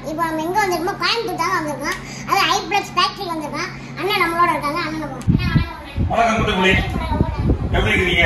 இப்போ நம்ம எங்க வந்திருக்கோம் கோயம்புத்தூர் தான் வந்திருக்கோம் அது ஐ பிளஸ் ஃபேக்டரி வந்திருக்கோம் அண்ணன் நம்மளோட இருக்காங்க அண்ணன் நம்ம அண்ணா, வணக்கம். வணக்கம் குட்டுக்குடி எப்படி இருக்கிறீங்க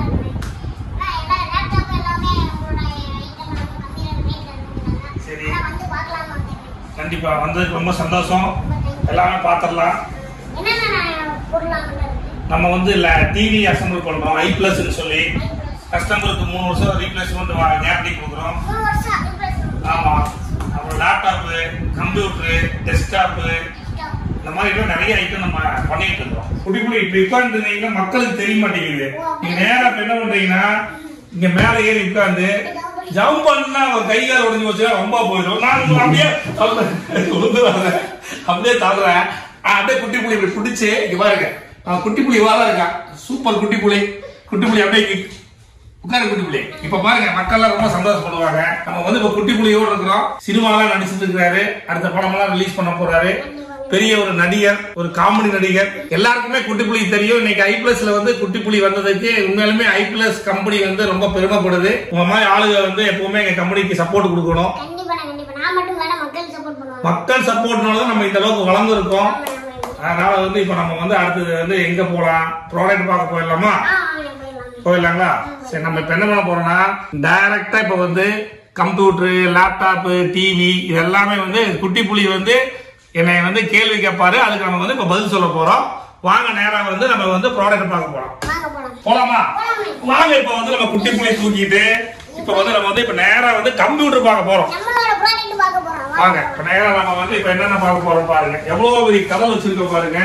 அண்ணா, எல்லா laptop எல்லாமே உங்களோட item நம்ம கம்மியா rate ல கொடுக்குறாங்க. சரி. அதான் வந்து பார்க்கலாம்னு வந்திருக்கேன். கண்டிப்பா வந்ததுக்கு ரொம்ப சந்தோஷம் எல்லாமே பார்த்துடலாம் என்னென்ன பொருள் அங்கே இருக்கு நம்ம வந்து டிவி அசம்பிள் பண்றோம் ஐ பிளஸ்ன்னு சொல்லி கஸ்டமருக்கு மூணு வருஷம் ரீப்ளேஸ்மெண்ட் கேரண்டி கொடுக்குறோம் மூணு வருஷம் ஐ பிளஸ் ஆமா அப்புறம் லேப்டாப்பு கம்ப்யூட்டரு டெஸ்க்டாப்பு இந்த மாதிரி எல்லாம் நிறைய ஐட்டம் நம்ம பண்ணிட்டு இருக்கோம் குடி குடி இப்படி உட்காந்துருந்தீங்கன்னா மக்களுக்கு தெரிய மாட்டேங்குது நீங்க நேரா இப்ப என்ன பண்றீங்கன்னா இங்க மேல ஏறி உட்கார்ந்து ஜம்ப் பண்ணா ஒரு கை கால் உடஞ்சு போச்சுன்னா ரொம்ப போயிடும் நான் உங்களை அப்படியே தள்ளுறேன். விழுந்துடாத. அப்படியே தள்ளுறேன் ஆ, அப்படியே குட்டி புலி இப்படி பிடிச்சு இங்க பாருங்க ஆ, குட்டி புலி வாழ இருக்கான் சூப்பர் குட்டி புலி குட்டி புலி அப்படியே இங்க உட்காரு குட்டி புலி இப்ப பாருங்க மக்கள்லாம் ரொம்ப சந்தோஷப்படுவாங்க நம்ம வந்து இப்ப குட்டி புலியோட இருக்கிறோம் சினிமாலாம் நடிச்சிட்டு இருக்காரு அடுத்த படம் எல்லாம் ரிலீஸ் பண்ண போறாரு பெரிய ஒரு நடிகர் ஒரு காமெடி நடிகர் எல்லாருக்குமே குட்டி புலி தெரியும் இன்னைக்கு ஐ பிளஸ்ல வந்து குட்டி புலி வந்ததுக்கு உண்மையாலுமே ஐ பிளஸ் கம்பெனி வந்து ரொம்ப பெருமைப்படுது உங்க மாதிரி ஆளுங்க வந்து எப்பவுமே எங்க கம்பெனிக்கு சப்போர்ட் கொடுக்கணும் கண்டிப்பா கண்டிப்பா நான் மட்டும் இல்ல மக்கள் சப்போர்ட் பண்ணுவாங்க மக்கள் சப்போர்ட்னால தான் நம்ம இந்த அளவுக்கு வளர்ந்துருக்கோம் அதனால வந்து இப்ப நம்ம வந்து அடுத்தது வந்து எங்க போலாம் ப்ராடக்ட் பார்க்க போயிடலாமா ஆ வாங்க போயிடலாம் போயிடலாங்களா சரி நம்ம இப்ப என்ன பண்ண போறோம்னா டைரக்டா இப்ப வந்து கம்ப்யூட்டர் லேப்டாப் டிவி இது எல்லாமே வந்து குட்டி புலி வந்து என்னை வந்து கேள்வி கேட்பாரு அதுக்கு நம்ம வந்து இப்ப பதில் சொல்ல போறோம் வாங்க நேரா வந்து நம்ம வந்து ப்ராடக்ட் பார்க்க போறோம் வாங்க போலாம் போலாமா வாங்க இப்ப வந்து நம்ம குட்டி புலி தூக்கிட்டு இப்ப வந்து நம்ம வந்து இப்ப நேரா வந்து கம்ப்யூட்டர் பார்க்க போறோம் நம்மளோட ப்ராடக்ட் பார்க்க போறோம் வாங்க. வாங்க இப்ப நேரா நம்ம வந்து இப்ப என்னென்ன பார்க்க போறோம் பாருங்க எவ்வளவு பெரிய கடல் வச்சிருக்கோம் பாருங்க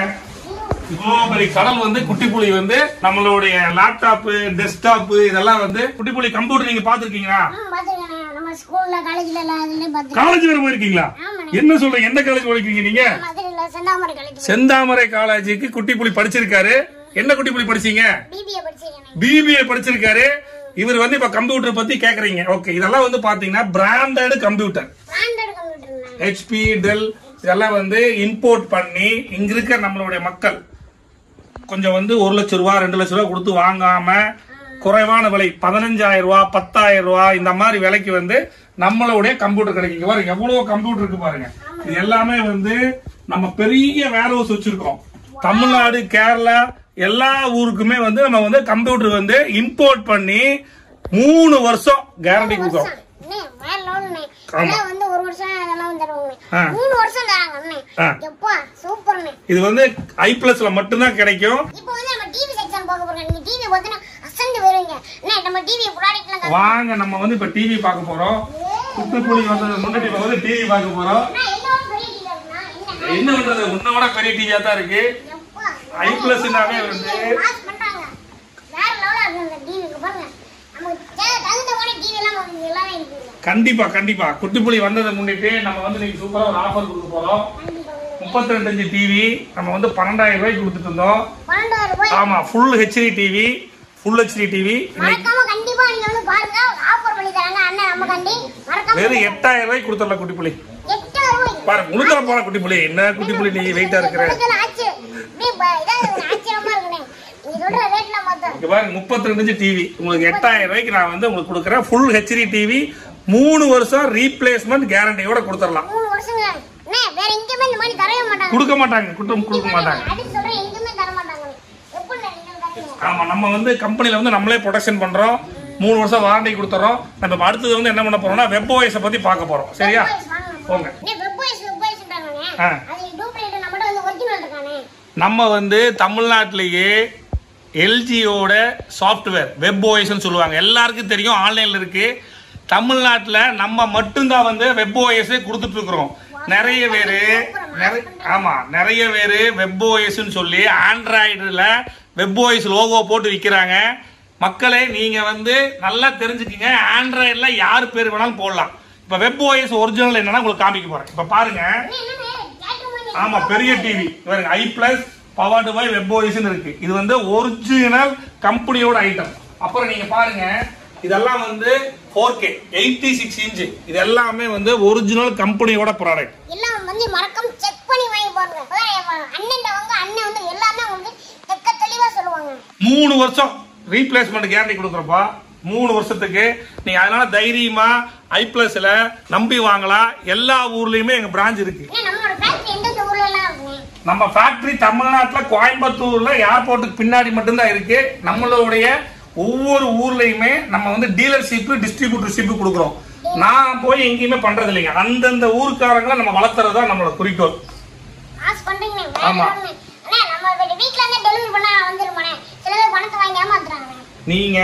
இவ்வளவு பெரிய கடல் வந்து குட்டி புலி வந்து நம்மளுடைய லேப்டாப் டெஸ்க்டாப் இதெல்லாம் வந்து குட்டி புலி கம்ப்யூட்டர் நீங்க பாத்துருக்கீங்களா ம் பாத்துருக்கேன் நம்ம ஸ்கூல்ல காலேஜ்ல எல்லாம் அதுலயும் பாத்துருக்கேன் காலேஜ் வரை போயிருக்கீங்களா ஆமாண்ணே. என்ன சொல்றீங்க எந்த காலேஜ் படிக்கிறீங்க நீங்க மதுரையில செந்தாமரை காலேஜ் செந்தாமரை காலேஜுக்கு குட்டி புலி படிச்சிருக்காரு என்ன குட்டி புலி படிச்சீங்க பிபிஏ படிச்சிருக்கேன் பிபிஏ படிச்சிருக்காரு இவர் வந்து இப்ப கம்ப்யூட்டர் பத்தி கேக்குறீங்க ஓகே இதெல்லாம் வந்து பாத்தீங்கன்னா branded computer branded computer HP Dell இதெல்லாம் வந்து இம்போர்ட் பண்ணி இங்க இருக்க நம்மளுடைய மக்கள் கொஞ்சம் வந்து ஒரு லட்சம் ரூபா ரெண்டு லட்சம் ரூபா கொடுத்து வாங்காம குறைவான விலை பதினஞ்சாயிரம் ரூபா பத்தாயிரம் ரூபா இந்த மாதிரி விலைக்கு வந்து நம்மளுடைய கம்ப்யூட்டர் கிடைக்கும் இங்க பாருங்க எவ்வளவு கம்ப்யூட்டர் இருக்கு பாருங்க இது எல்லாமே வந்து நம்ம பெரிய வேர் ஹவுஸ் வச்சிருக்கோம் தமிழ்நாடு கேரளா எல்லா ஊருக்குமே வந்து நம்ம வந்து கம்ப்யூட்டர் வந்து இம்போர்ட் பண்ணி மூணு வருஷம் கேரண்டி கொடுக்குறோம் அண்ணே வேற லெவல்ண்ணே ஆமா. எல்லாம் வந்து ஒரு வருஷம் அதெல்லாம் வந்து தருவாங்க ஆ. மூணு வருஷம் தராங்க அண்ணே ஆ. எப்பா சூப்பர்ண்ணே இது வந்து ஐ பிளஸ்ல மட்டும்தான் கிடைக்கும் இப்போ வந்து நம்ம டிவி செக்ஷன் பார்க்க போறோம் நீங்க டிவி பார்த்தீங்கன்னா அசந்து வருவீங்க அண்ணே நம்ம டிவி ப்ராடக்ட்லாம் காட்டுங்க. வாங்க நம்ம வந்து இப்ப டிவி பார்க்க போறோம் குட்டுப்புலி வந்தது முன்னாடி இப்ப வந்து டிவி பார்க்க போறோம் அண்ணா என்ன ஒரு பெரிய டிவி இருக்குண்ணா என்ன என்ன பண்றது உன்னோட பெரிய டிவியா தான் இருக்கு எப்பா ஐ பிளஸ்னாவே வந்து பாஸ் பண்றாங்க வேற லெவலா இருக்கு அந்த டிவிக்கு பாருங்க நமக்கு தேவை தகுந்த மாதிரி டிவி எல்லாம் வந்து எல்லாமே இருக்குது கண்டிப்பா கண்டிப்பா குட்டிப்புலி வந்ததை முன்னிட்டு நம்ம வந்து நீங்க சூப்பரா ஒரு ஆஃபர் கொடுக்க போறோம் கண்டிப்பா முப்பத்தி ரெண்டு இன்ச்சு டிவி நம்ம வந்து பன்னெண்டாயிரம் ரூபாய்க்கு கொடுத்துட்டு இருந்தோம் பன்னெண்டாயிரம் ரூபாய் ஆமா full HD TV full HD TV மறக்காம கண்டிப்பா நீங்க வந்து பாருங்க ஆஃபர் பண்ணி தராங்க அண்ணன் நம்ம கண்டி மறக்காம வெறும் எட்டாயிரம் ரூபாய்க்கு கொடுத்துடலாம் குட்டிப்புலி எட்டாயிரம் ரூபாய் பாரு முழுக்க போற குட்டிப்புலி என்ன குட்டிப்புலி நீ வெயிட்டா இருக்கிற உங்களுக்கு ஆச்சு அப்படியே ப- இதா இருக்கு, ஆச்சரியமா இருக்குண்ணே நீங்க சொல்ற ரேட்ல மொத்தம் இங்க பாருங்க முப்பத்தி ரெண்டு இன்ச்சு டிவி உங்களுக்கு எட்டாயிரம் ரூபாய்க்கு நான் வந்து உங்களுக்கு கொடுக்குறேன் ஃபுல் ஹெச்டி டிவி மூணு வருஷம் ரீப்ளேஸ்மெண்ட் கேரண்டியோட கொடுத்துடலாம் மூணு வருஷங்க அண்ணே வேற எங்கேயுமே இந்த மாதிரி தரவே மாட்டாங்க கொடுக்க மாட்டாங்க குட்டம் கொடுக்க மாட்டாங்க அடிச்சு சொல்றேன் எங்கேயுமே தர மாட்டாங்க எப்படி நீங்க தரீங்க ஆமா நம்ம வந்து கம்பெனில வந்து நம்மளே ப்ரொடக்ஷன் பண்றோம் மூணு வருஷம் வாரண்டி கொடுத்துறோம் நம்ம இப்ப அடுத்தது வந்து என்ன பண்ண போறோம்னா வெப் ஓஎஸ் பத்தி பார்க்க போறோம் சரியா போங்க அண்ணே வெப் வாய்ஸ் வெப் வாய்ஸ்ன்றாங்கண்ணே ஆ. அது டூப்ளிகேட் நம்மட்ட வந்து ஒரிஜினல் இருக்கானே நம்ம வந்து தமிழ்நாட்டிலேயே எல்ஜியோட சாஃப்ட்வேர் வெப் ஓஎஸ்ன்னு சொல்லுவாங்க எல்லாருக்கும் தெரியும் ஆன்லைன்ல இருக்கு தமிழ்நாட்டில் நம்ம மட்டும்தான் வந்து வெப் ஓஎஸ் கொடுத்துட்டு இருக்கிறோம் நிறைய பேர் நிறைய ஆமா நிறைய பேர் வெப் ஓஎஸ்ன்னு சொல்லி ஆண்ட்ராய்டுல வெப் ஓஎஸ் லோகோ போட்டு விற்கிறாங்க மக்களே நீங்க வந்து நல்லா தெரிஞ்சுக்கிங்க ஆண்ட்ராய்டுல யார் பேர் வேணாலும் போடலாம் இப்ப வெப் ஓஎஸ் ஒரிஜினல் என்னன்னா உங்களுக்கு காமிக்க போறேன் இப்ப பாருங்க அண்ணே, என்னண்ணே கேட்க மாதிரி ஆமா பெரிய டிவி பாருங்க I plus powered by web ஓஎஸ்னு இருக்கு இது வந்து ஒரிஜினல் கம்பெனியோட ஐட்டம் அப்புறம் நீங்க பாருங்க இதெல்லாம் வந்து 4K K eighty six inch இது எல்லாமே வந்து ஒரிஜினல் கம்பெனியோட ப்ராடக்ட் எல்லாம் வந்து மறக்காம செக் பண்ணி வாங்கி பாருங்க அப்பதான் என் அண்ணன்ட்ட வாங்க அண்ணன் வந்து எல்லாமே வந்து தெக்க தெளிவா சொல்லுவாங்க மூணு வருஷம் ரீப்ளேஸ்மெண்ட் கேரண்டி கொடுக்குறப்பா மூணு வருஷத்துக்கு நீங்க அதனால தைரியமா ஐ பிளஸ்ல நம்பி வாங்கலாம் எல்லா ஊர்லயுமே எங்க பிரான்ச் இருக்கு ஏன்னா நம்மளோட ஃபேக்டரி எந்தெந்த ஊர்ல எல்லாம் இருக்குங்க நம்ம ஃபேக்டரி தமிழ்நாட்டுல கோயம்புத்தூர்ல ஏர்போர்ட்டுக்கு பின்னாடி மட்டும்தான் இருக்கு நம்மளுடைய ஒவ்வொரு ஊர்லயுமே நம்ம வந்து டீலர்ஷிப் டிஸ்ட்ரிபியூட்டர்ஷிப் கொடுக்குறோம் நான் போய் எங்கேயுமே பண்றது இல்லைங்க அந்தந்த ஊருக்காரங்களை நம்ம வளர்த்துறது தான் நம்மளோட குறிக்கோள் ஆஸ் பண்றீங்க ஆமா. அண்ணா நம்ம வீட்ல இருந்து டெலிவரி பண்ண வந்துருமானே சில பேர் பணத்தை வாங்கி ஏமாத்துறாங்க நீங்க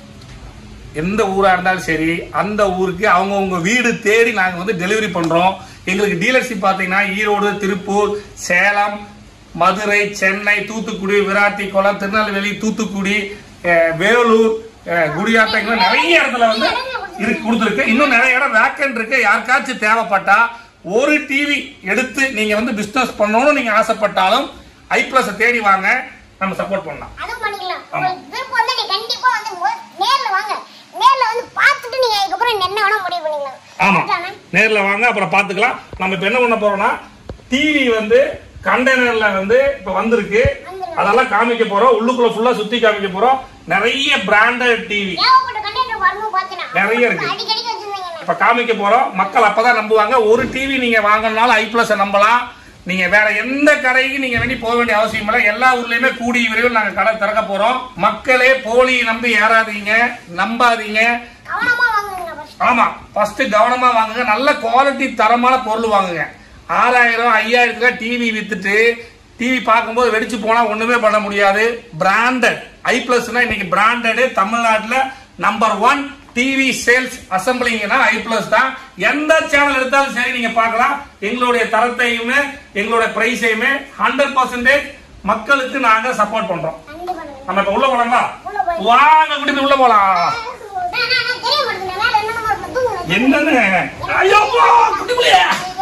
எந்த ஊரா இருந்தாலும் சரி அந்த ஊருக்கு அவங்கவுங்க வீடு தேடி நாங்க வந்து டெலிவரி பண்றோம் எங்களுக்கு டீலர்ஷிப் பாத்தீங்கன்னா ஈரோடு திருப்பூர் சேலம் மதுரை சென்னை தூத்துக்குடி விராட்டி குளம் திருநெல்வேலி தூத்துக்குடி அஹ், வேலூர் அஹ், குடியாத்தம் இன்னும் நிறைய இடத்துல வந்து இருக்கு கொடுத்துருக்கு இன்னும் நிறைய இடம் வேக்கன்ட் இருக்கு யாருக்காச்சும் தேவைப்பட்டா ஒரு டிவி எடுத்து நீங்க வந்து பிசினஸ் பண்ணணும்னு நீங்க ஆசைப்பட்டாலும் ஐ பிளஸ் தேடி வாங்க நம்ம சப்போர்ட் பண்ணலாம் அதுவும் பண்ணிக்கலாம் ஆமா. உங்களுக்கு விருப்பம் வந்து நீ கண்டிப்பா வந்து மொ- நேர்ல வாங்க நேர்ல வந்து பார்த்துட்டு நீங்க அதுக்கப்புறம் என்ன வேணா முடிவு பண்ணிக்கலாம் ஆமா கரெக்டாண்ணே? நேர்ல வாங்க அப்புறம் பாத்துக்கலாம் நம்ம இப்ப என்ன பண்ண போறோம்னா டிவி வந்து கண்டெய்னர்ல வந்து இப்ப வந்திருக்கு அதெல்லாம் காமிக்க போறோம் உள்ளுக்குள்ள ஃபுல்லா சுத்தி காமிக்க போறோம் நிறைய பிராண்டட் டிவி ஏகப்பட்ட கண்டெய்னர் வரும்போது பார்த்தேனா நிறைய இருக்கு. அடிக்கடிக்கு வச்சிருந்தீங்க இப்ப காமிக்க போறோம் மக்கள் அப்பதான் நம்புவாங்க ஒரு டிவி நீங்க வாங்கினாலும் ஐ பிளஸ் நம்பலாம் நீங்க வேற எந்த கடைக்கு நீங்க வேண்டி போக வேண்டிய அவசியம் இல்லை எல்லா ஊர்லயுமே கூடிய விரைவில் நாங்க கடை திறக்க போறோம் மக்களே போலி நம்பி ஏறாதீங்க நம்பாதீங்க கவனமா வாங்குங்க first. ஆமா ஃபர்ஸ்ட் கவனமா வாங்குங்க நல்ல குவாலிட்டி தரமான பொருள் வாங்குங்க ஆறாயிரம் ஐயாயிரத்துல டிவி வித்துட்டு டிவி பார்க்கும்போது வெடிச்சு போனா ஒண்ணுமே பண்ண முடியாது பிராண்டட் ஐ பிளஸ்னா இன்னைக்கு பிராண்டடு தமிழ்நாட்டுல நம்பர் ஒன் டிவி சேல்ஸ் அசம்பிளிங்னா ஐ பிளஸ் தான் எந்த சேனல் எடுத்தாலும் சரி நீங்க பார்க்கலாம் எங்களுடைய தரத்தையுமே எங்களுடைய பிரைஸையுமே ஹண்ட்ரட் பர்சன்டேஜ் மக்களுக்கு நாங்க சப்போர்ட் பண்றோம் கண்டிப்பா பண்ணுங்க. நம்ம இப்ப உள்ள போலாங்களா உள்ள போய். வாங்க குட்டி உள்ள போலாம் நான் நான் நான் தெரிய மாட்டேங்குது மேல என்னென்னமோ இருக்கு தூங்குங்க என்னன்னு ஐயோ குட்டி புள்ளைய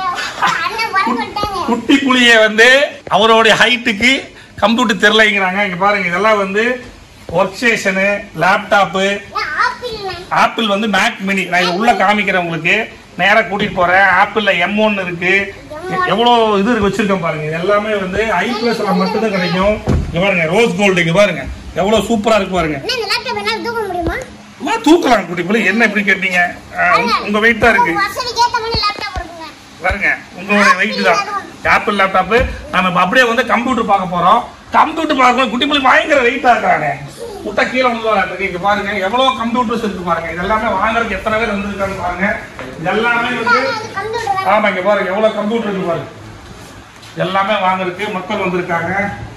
அண்ணன் வரமாட்டாங்க குட்டி புளிய வந்து அவருடைய ஹைட்டுக்கு கம்ப்யூட்டர் தெரியலைங்கிறாங்க இங்க பாருங்க இதெல்லாம் வந்து ஒர்க் ஸ்டேஷனு லேப்டாப்பு ஏன் ஆப்பிள் ஆப்பிள் வந்து மேக் மினி நான் இது உள்ள காமிக்கிறேன் உங்களுக்கு நேரா கூட்டிட்டு போறேன் ஆப்பிள்ல எம் ஒன் இருக்கு எ- எவ்வளவு இது இருக்கு வச்சிருக்கேன் பாருங்க இது எல்லாமே வந்து ஐ பிளஸ்ல மட்டும்தான் கிடைக்கும் இங்க பாருங்க ரோஸ் கோல்டு இங்க பாருங்க எவ்வளவு சூப்பரா இருக்கு பாருங்க அண்ணா இந்த லேப்டாப் என்னால தூக்க முடியுமா வா, தூக்கலாம் குட்டி புள்ளி என்ன இப்படி கேட்டீங்க ஆ, உங்க- உங்க வெயிட் தான் இருக்கு உங்க வசதிக்கு ஏத்த மாதிரி லேப்டாப் இருக்குங்க பாருங்க உங்களோட வெயிட் தான் ஆப்பிள் லேப்டாப் நம்ம இப்ப அப்படியே வந்து கம்ப்யூட்டர் பார்க்க போறோம் கம்ப்யூட்டர் பார்க்கணும் குட்டி புள்ளி பயங்கர வெயிட்டா இருக்கானே முட்டை கீழே வந்து இங்க பாருங்க எவ்வளவு கம்ப்யூட்டர்ஸ் இருக்கு பாருங்க இது எல்லாமே வாங்குறதுக்கு எத்தனை பேர் வந்திருக்காங்க பாருங்க இது எல்லாமே வந்து அது கம்ப்யூட்டர் ஆமா இங்க பாருங்க எவ்வளவு கம்ப்யூட்டர் இருக்கு பாருங்க எல்லாமே வாங்குறதுக்கு மக்கள் வந்திருக்காங்க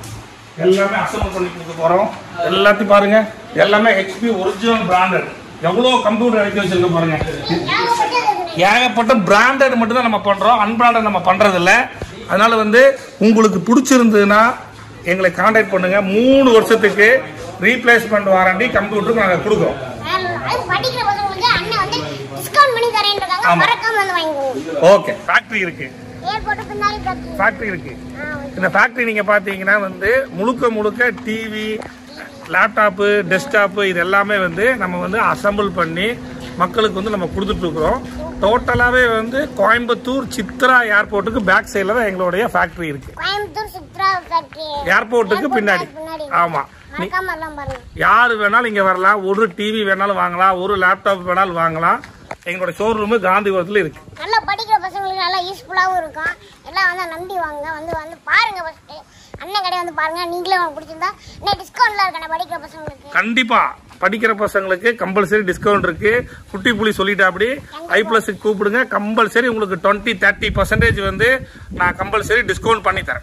எல்லாமே அசம்பிள் பண்ணி கொடுக்க போறோம் எல்லாத்தையும் பாருங்க எல்லாமே ஹெச்பி ஒரிஜினல் பிராண்டட் எவ்வளவு கம்ப்யூட்டர் இறக்கி வச்சிருக்க பாருங்க ஏகப்பட்டது இருக்குண்ணே. ஏகப்பட்ட பிராண்டட் மட்டும் தான் நம்ம பண்றோம் அன்பிராண்டட் நம்ம பண்றது இல்ல அதனால வந்து உங்களுக்கு பிடிச்சிருந்ததுன்னா எங்களை காண்டாக்ட் பண்ணுங்க மூணு வருஷத்துக்கு ரீப்ளேஸ்மெண்ட் வாரண்டி கம்ப்யூட்டருக்கு நாங்கள் கொடுக்குறோம் வேற- அது படிக்கிற பசங்களுக்கு அண்ணன் வந்து டிஸ்கவுண்ட் பண்ணி தரேன்றாங்க ஆமா. மறக்காம வந்து வாங்கிக்கோங்க ஓகே ஃபேக்டரி இருக்கு ஏர்போர்ட் பின்னாடி ஃபேக்டரி ஃபேக்டரி இருக்கு ஆ ஓகே. இந்த ஃபேக்டரி நீங்க பாத்தீங்கன்னா வந்து முழுக்க முழுக்க டிவி லேப்டாப்பு டெஸ்க்டாப்பு இது எல்லாமே வந்து நம்ம வந்து அசம்பிள் பண்ணி மக்களுக்கு வந்து நம்ம கொடுத்துட்டு இருக்கிறோம் டோட்டலாவே வந்து கோயம்புத்தூர் சித்ரா ஏர்போர்ட்டுக்கு பேக் சைடில் தான் எங்களுடைய ஃபேக்டரி இருக்கு கோயம்புத்தூர் சித்ரா ஃபேக்டரி ஏர்போர்ட்டுக்கு பின்னாடி ஆமா நீ மறக்காம எல்லாம் பாருங்க யாரு வேணாலும் இங்க வரலாம் ஒரு டிவி வேணாலும் வாங்கலாம் ஒரு லேப்டாப் வேணாலும் வாங்கலாம் எங்களோட ஷோரூம் காந்திபுரத்துல இருக்கு நல்லா படிக்கிற பசங்களுக்கு நல்லா யூஸ்ஃபுல்லாகவும் இருக்கும் எல்லாம் வந்து நம்பி வாங்க வந்து வந்து பாருங்க ஃபர்ஸ்ட் அண்ணன் கடையை வந்து பாருங்க நீங்களே உங்களுக்கு பிடிச்சிருந்தா இன்னும் டிஸ்கவுண்ட்ல இருக்கணும் படிக்கிற பசங்களுக்கு கண்டிப்பா படிக்கிற பசங்களுக்கு கம்பல்சரி டிஸ்கவுண்ட் இருக்கு குட்டி புலி சொல்லிட்டா அப்படி ஐ பிளஸ் கூப்பிடுங்க கம்பல்சரி உங்களுக்கு டுவெண்ட்டி தேர்ட்டி பர்சன்டேஜ் வந்து நான் கம்பல்சரி டிஸ்கவுண்ட் பண்ணி தரேன்